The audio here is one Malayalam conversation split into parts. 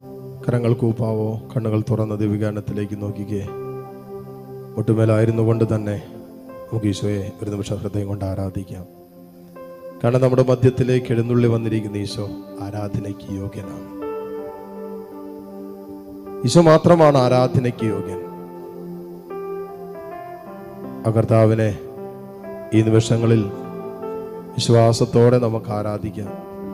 കരങ്ങൾ കൂപ്പാവോ കണ്ണുകൾ തുറന്ന ദിവികാനത്തിലേക്ക് നോക്കിക്കേ മുട്ടുമേലായിരുന്നു കൊണ്ട് തന്നെ നമുക്ക് ഈശോയെ ഒരു നിമിഷം ഹൃദയം കൊണ്ട് ആരാധിക്കാം കാരണം നമ്മുടെ മധ്യത്തിലേക്ക് എഴുന്നള്ളി വന്നിരിക്കുന്ന ഈശോ ആരാധനയ്ക്ക് യോഗ്യനാണ് ഈശോ മാത്രമാണ് ആരാധനയ്ക്ക് യോഗ്യൻ ആ കർത്താവിനെ ഈ നിമിഷങ്ങളിൽ വിശ്വാസത്തോടെ നമുക്ക് ആരാധിക്കാം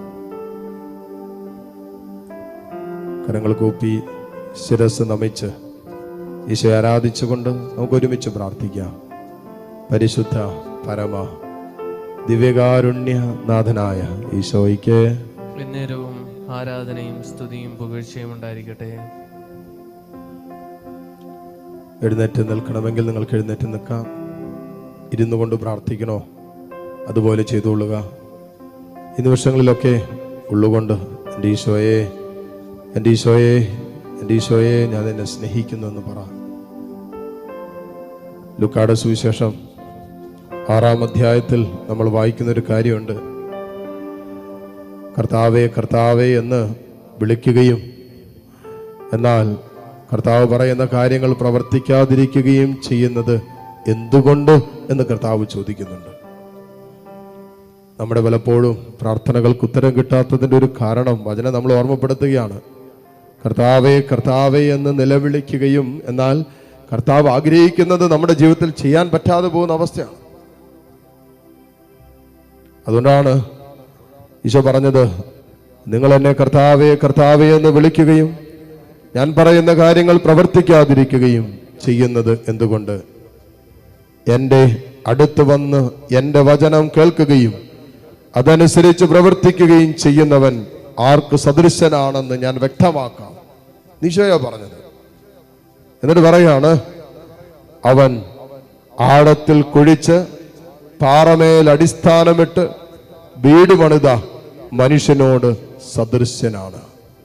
കരങ്ങൾ കൂപ്പി ശിരസ് നമിച്ച് ഈശോ ആരാധിച്ചുകൊണ്ട് നമുക്ക് ഒരുമിച്ച് പ്രാർത്ഥിക്കാം പരിശുദ്ധ പരമ ദിവ്യകാരുണ്യനാഥനായ ഈശോയ്ക്ക് എന്നേരവും ആരാധനയും സ്തുതിയും പുകഴ്ചയും ഉണ്ടായിരിക്കട്ടെ എഴുന്നേറ്റ് നിൽക്കണമെങ്കിൽ നിങ്ങൾക്ക് എഴുന്നേറ്റ് നിൽക്കാം ഇരുന്നു കൊണ്ട് പ്രാർത്ഥിക്കണോ അതുപോലെ ചെയ്തുകൊള്ളുക ഈ നിമിഷങ്ങളിലൊക്കെ ഉള്ളുകൊണ്ട് എൻ്റെ ഈശോയെ എൻ്റെ ഈശോയെ എൻ്റെ ഈശോയെ ഞാൻ എന്നെ സ്നേഹിക്കുന്നു എന്ന് പറ ലുക്കാട് സുവിശേഷം ആറാം അധ്യായത്തിൽ നമ്മൾ വായിക്കുന്ന ഒരു കാര്യമുണ്ട് കർത്താവേ കർത്താവേ എന്ന് വിളിക്കുകയും എന്നാൽ കർത്താവ് പറയുന്ന കാര്യങ്ങൾ പ്രവർത്തിക്കാതിരിക്കുകയും ചെയ്യുന്നത് എന്തുകൊണ്ട് എന്ന് കർത്താവ് ചോദിക്കുന്നുണ്ട് നമ്മുടെ പലപ്പോഴും പ്രാർത്ഥനകൾക്ക് ഉത്തരം കിട്ടാത്തതിൻ്റെ ഒരു കാരണം വചനം നമ്മൾ ഓർമ്മപ്പെടുത്തുകയാണ് കർത്താവെ കർത്താവെ എന്ന് നിലവിളിക്കുകയും എന്നാൽ കർത്താവ് ആഗ്രഹിക്കുന്നത് നമ്മുടെ ജീവിതത്തിൽ ചെയ്യാൻ പറ്റാതെ പോകുന്ന അവസ്ഥയാണ് അതുകൊണ്ടാണ് ഈശോ പറഞ്ഞത് നിങ്ങൾ എന്നെ കർത്താവെ കർത്താവെ എന്ന് വിളിക്കുകയും ഞാൻ പറയുന്ന കാര്യങ്ങൾ പ്രവർത്തിക്കാതിരിക്കുകയും ചെയ്യുന്നത് എന്തുകൊണ്ട് എൻ്റെ അടുത്ത് വന്ന് എൻ്റെ വചനം കേൾക്കുകയും അതനുസരിച്ച് പ്രവർത്തിക്കുകയും ചെയ്യുന്നവൻ ആർക്ക് സദൃശനാണെന്ന് ഞാൻ വ്യക്തമാക്കാം നിശോയ പറഞ്ഞത് എന്നിട്ട് പറയാണ് അവൻ ആഴത്തിൽ കുഴിച്ച് പാറമേൽ അടിസ്ഥാനമിട്ട് വീട് പണിത മനുഷ്യനോട് സദൃശ്യനാണ്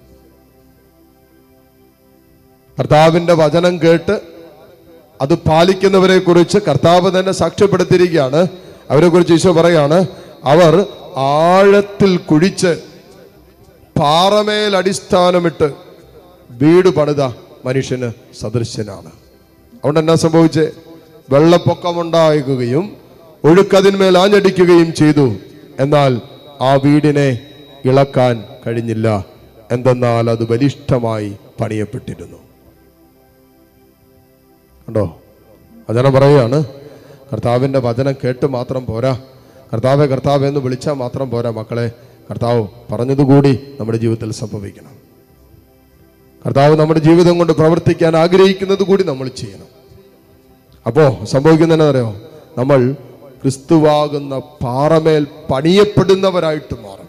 കർത്താവിന്റെ വചനം കേട്ട് അത് പാലിക്കുന്നവരെ കുറിച്ച് കർത്താവ് തന്നെ സാക്ഷ്യപ്പെടുത്തിയിരിക്കുകയാണ് അവരെ കുറിച്ച് ഈശോ പറയാണ് അവർ ആഴത്തിൽ കുഴിച്ച് പാറമേൽ അടിസ്ഥാനമിട്ട് വീട് പണിത മനുഷ്യന് സദൃശ്യനാണ് അതുകൊണ്ട് എന്നാ സംഭവിച്ചേ വെള്ളപ്പൊക്കമുണ്ടാകുകയും ഒഴുക്കതിന്മേൽ ആഞ്ഞടിക്കുകയും ചെയ്തു എന്നാൽ ആ വീടിനെ ഇളക്കാൻ കഴിഞ്ഞില്ല എന്തെന്നാൽ അത് ബലിഷ്ഠമായി പണിയപ്പെട്ടിരുന്നു കണ്ടോ വചനം പറയുകയാണ് കർത്താവിൻ്റെ വചനം കേട്ട് മാത്രം പോരാ കർത്താവെ കർത്താവെ എന്ന് വിളിച്ചാൽ മാത്രം പോരാ മക്കളെ കർത്താവ് പറഞ്ഞതുകൂടി നമ്മുടെ ജീവിതത്തിൽ സംഭവിക്കണം കർത്താവ് നമ്മുടെ ജീവിതം കൊണ്ട് പ്രവർത്തിക്കാൻ ആഗ്രഹിക്കുന്നത് കൂടി നമ്മൾ ചെയ്യണം അപ്പോൾ സംഭവിക്കുന്ന അറിയോ നമ്മൾ ക്രിസ്തുവാകുന്ന പാറമേൽ പണിയപ്പെടുന്നവരായിട്ട് മാറും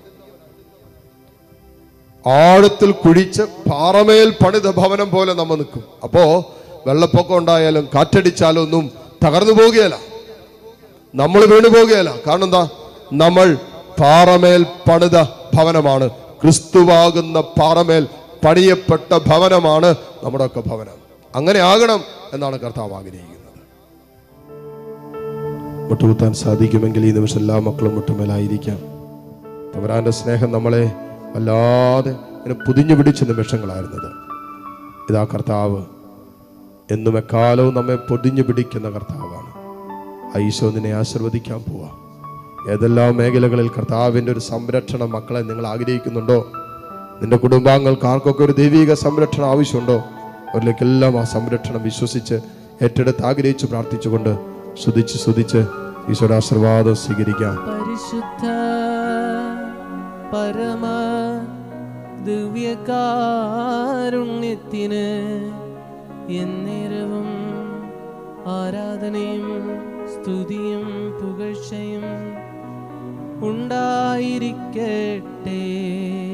ആഴത്തിൽ കുഴിച്ച് പാറമേൽ പണിത ഭവനം പോലെ നമ്മൾ നിൽക്കും അപ്പോ വെള്ളപ്പൊക്കം ഉണ്ടായാലും കാറ്റടിച്ചാലും ഒന്നും തകർന്നു പോകുകയല്ല നമ്മൾ വീണു പോകുകയല്ല കാരണം എന്താ നമ്മൾ പാറമേൽ പണിത ഭവനമാണ് ക്രിസ്തുവാകുന്ന പാറമേൽ പണിയപ്പെട്ട ഭവനമാണ് നമ്മുടെയൊക്കെ ഭവനം അങ്ങനെ ആകണം എന്നാണ് കർത്താവ് ആഗ്രഹിക്കുന്നത് മുട്ടുകുത്താൻ സാധിക്കുമെങ്കിൽ ഈ നിമിഷം എല്ലാ മക്കളും മുട്ടുമേലായിരിക്കാം തവരാന്റെ സ്നേഹം നമ്മളെ വല്ലാതെ ഇങ്ങനെ പുതിഞ്ഞു പിടിച്ച നിമിഷങ്ങളായിരുന്നത് ഇതാ കർത്താവ് എന്നും എക്കാലവും നമ്മെ പൊതിഞ്ഞു പിടിക്കുന്ന കർത്താവാണ് ആ ഈശോ നിന്നെ ആശീർവദിക്കാൻ പോവാ ഏതെല്ലാം മേഖലകളിൽ കർത്താവിൻ്റെ ഒരു സംരക്ഷണം മക്കളെ നിങ്ങൾ ആഗ്രഹിക്കുന്നുണ്ടോ നിന്റെ കുടുംബാംഗങ്ങൾക്ക് ആർക്കൊക്കെ ഒരു ദൈവിക സംരക്ഷണം ആവശ്യമുണ്ടോ അവരിലേക്കെല്ലാം ആ സംരക്ഷണം വിശ്വസിച്ച് ഏറ്റെടുത്ത് ആഗ്രഹിച്ച് പ്രാർത്ഥിച്ചുകൊണ്ട് സ്തുതിച്ച് സ്തുതിച്ച് ഈശോയുടെ ആശീർവാദം സ്വീകരിക്കാം പരിശുദ്ധ പരമ ദിവ്യകാരുണ്യത്തിന് എന്നേരവും ആരാധനയും സ്തുതിയും പുകഴ്ചയും ഉണ്ടായിരിക്കട്ടെ